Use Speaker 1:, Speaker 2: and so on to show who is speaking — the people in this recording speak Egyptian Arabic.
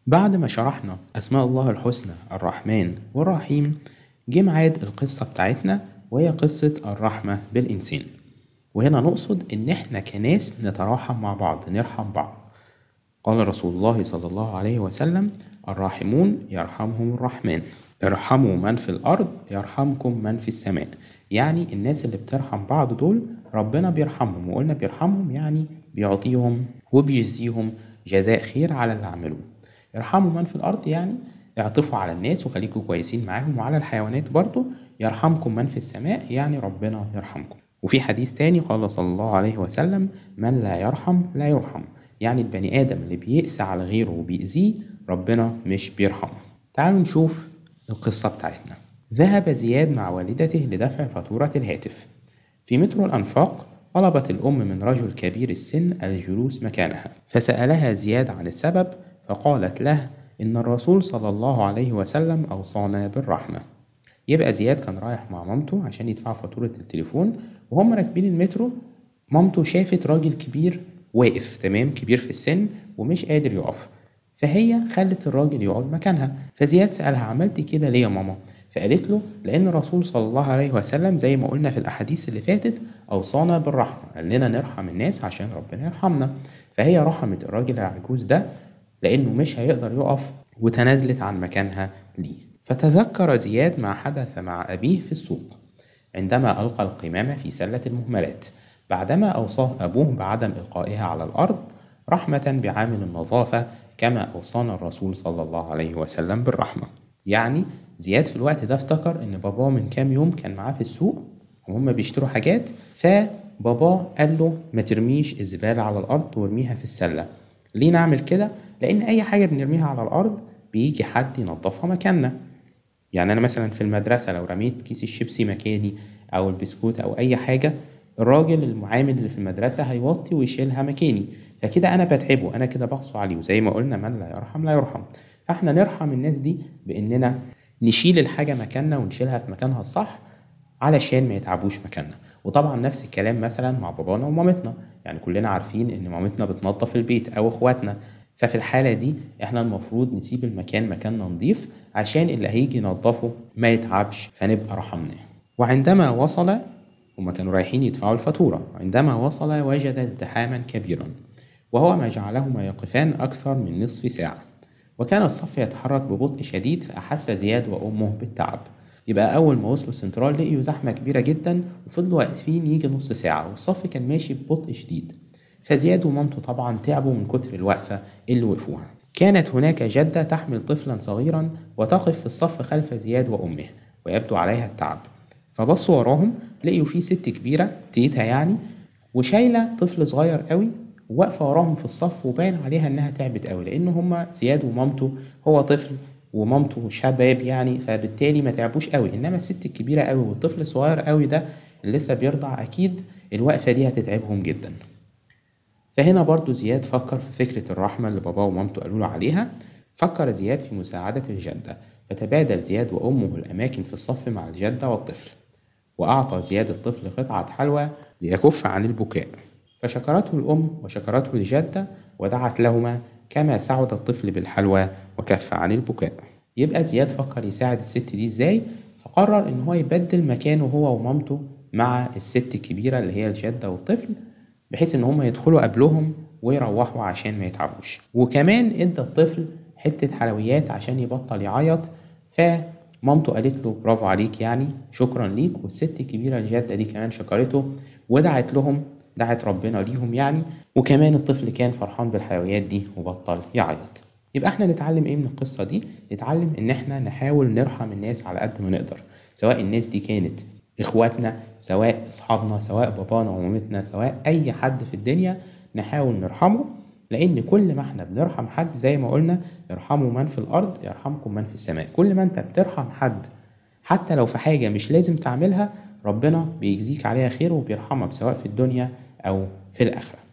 Speaker 1: بعد ما شرحنا أسماء الله الحسنى الرحمن والرحيم جه ميعاد القصة بتاعتنا وهي قصة الرحمة بالإنسان وهنا نقصد إن إحنا كناس نتراحم مع بعض نرحم بعض قال رسول الله صلى الله عليه وسلم الراحمون يرحمهم الرحمن ارحموا من في الأرض يرحمكم من في السماء يعني الناس اللي بترحم بعض دول ربنا بيرحمهم وقلنا بيرحمهم يعني بيعطيهم وبيجزيهم جزاء خير على اللي عملوه ارحموا من في الأرض يعني اعطفوا على الناس وخليكوا كويسين معاهم وعلى الحيوانات برضو يرحمكم من في السماء يعني ربنا يرحمكم وفي حديث تاني قال صلى الله عليه وسلم من لا يرحم لا يرحم يعني البني آدم اللي بيقسى على غيره وبيأذيه ربنا مش بيرحمه تعالوا نشوف القصة بتاعتنا ذهب زياد مع والدته لدفع فاتورة الهاتف في مترو الأنفاق طلبت الأم من رجل كبير السن الجلوس مكانها فسألها زياد عن السبب فقالت له إن الرسول صلى الله عليه وسلم أوصانا بالرحمة يبقى زياد كان رايح مع مامته عشان يدفع فاتورة التليفون وهم راكبين المترو مامته شافت راجل كبير واقف تمام كبير في السن ومش قادر يقف فهي خلت الراجل يقعد مكانها فزياد سألها عملتي كده ليه يا ماما فقالت له لأن الرسول صلى الله عليه وسلم زي ما قلنا في الأحاديث اللي فاتت أوصانا بالرحمة قال لنا نرحم الناس عشان ربنا يرحمنا فهي رحمت الراجل العجوز ده لأنه مش هيقدر يقف وتنازلت عن مكانها ليه فتذكر زياد ما حدث مع أبيه في السوق عندما ألقى القمامة في سلة المهملات بعدما أوصاه أبوه بعدم إلقائها على الأرض رحمة بعامل النظافة كما أوصانا الرسول صلى الله عليه وسلم بالرحمة يعني زياد في الوقت ده افتكر إن باباه من كام يوم كان معاه في السوق وهم بيشتروا حاجات فباباه قال له ما ترميش الزبالة على الأرض وارميها في السلة ليه نعمل كده؟ لأن أي حاجة بنرميها على الأرض بيجي حد ينظفها مكاننا يعني أنا مثلا في المدرسة لو رميت كيس الشيبسي مكاني أو البسكوت أو أي حاجة الراجل المعامل اللي في المدرسة هيوطي ويشيلها مكاني فكده أنا بتعبه أنا كده بقسو عليه وزي ما قلنا من لا يرحم لا يرحم فاحنا نرحم الناس دي بإننا نشيل الحاجة مكاننا ونشيلها في مكانها الصح علشان ما يتعبوش مكاننا وطبعا نفس الكلام مثلا مع بابانا ومامتنا يعني كلنا عارفين ان مامتنا بتنظف البيت او اخواتنا ففي الحالة دي احنا المفروض نسيب المكان مكاننا نضيف عشان اللي هيجي ينظفه ما يتعبش فنبقى رحمناه وعندما وصل هما كانوا رايحين يدفعوا الفاتورة عندما وصل وجد ازدحاما كبيرا وهو ما جعلهما يقفان أكثر من نصف ساعة وكان الصف يتحرك ببطء شديد فأحس زياد وأمه بالتعب يبقى أول ما وصلوا السنترال لقيوا زحمة كبيرة جدا وفضلوا واقفين يجي نص ساعة والصف كان ماشي ببطء شديد فزياد ومامته طبعا تعبوا من كتر الوقفة اللي وقفوها كانت هناك جدة تحمل طفلا صغيرا وتقف في الصف خلف زياد وأمه ويبدو عليها التعب فبصوا وراهم لقيوا في ست كبيرة تيتا يعني وشايلة طفل صغير قوي واقفة وراهم في الصف وباين عليها إنها تعبت قوي لأن هما زياد ومامته هو طفل ومامته شباب يعني فبالتالي ما تعبوش قوي إنما الست الكبيرة قوي والطفل الصغير قوي ده اللي لسه بيرضع أكيد الوقفة دي هتتعبهم جدا فهنا برضو زياد فكر في فكرة الرحمة اللي باباه ومامته قالوا له عليها فكر زياد في مساعدة الجدة فتبادل زياد وأمه الأماكن في الصف مع الجدة والطفل وأعطى زياد الطفل قطعة حلوى ليكف عن البكاء فشكرته الأم وشكرته الجدة ودعت لهما كما سعد الطفل بالحلوى وكف عن البكاء يبقى زياد فكر يساعد الست دي ازاي فقرر ان هو يبدل مكانه هو ومامته مع الست الكبيرة اللي هي الجدة والطفل بحيث ان هم يدخلوا قبلهم ويروحوا عشان ما يتعبوش وكمان ادى الطفل حتة حلويات عشان يبطل يعيط فمامته قالت له برافو عليك يعني شكرا ليك والست الكبيرة الجدة دي كمان شكرته ودعت لهم دعت ربنا ليهم يعني وكمان الطفل كان فرحان بالحلويات دي وبطل يعيط يبقى احنا نتعلم ايه من القصة دي نتعلم ان احنا نحاول نرحم الناس على قد ما نقدر سواء الناس دي كانت اخواتنا سواء اصحابنا سواء بابانا ومامتنا سواء اي حد في الدنيا نحاول نرحمه لان كل ما احنا بنرحم حد زي ما قلنا ارحموا من في الارض يرحمكم من في السماء كل ما انت بترحم حد حتى لو في حاجة مش لازم تعملها ربنا بيجزيك عليها خير وبيرحمك سواء في الدنيا او في الاخره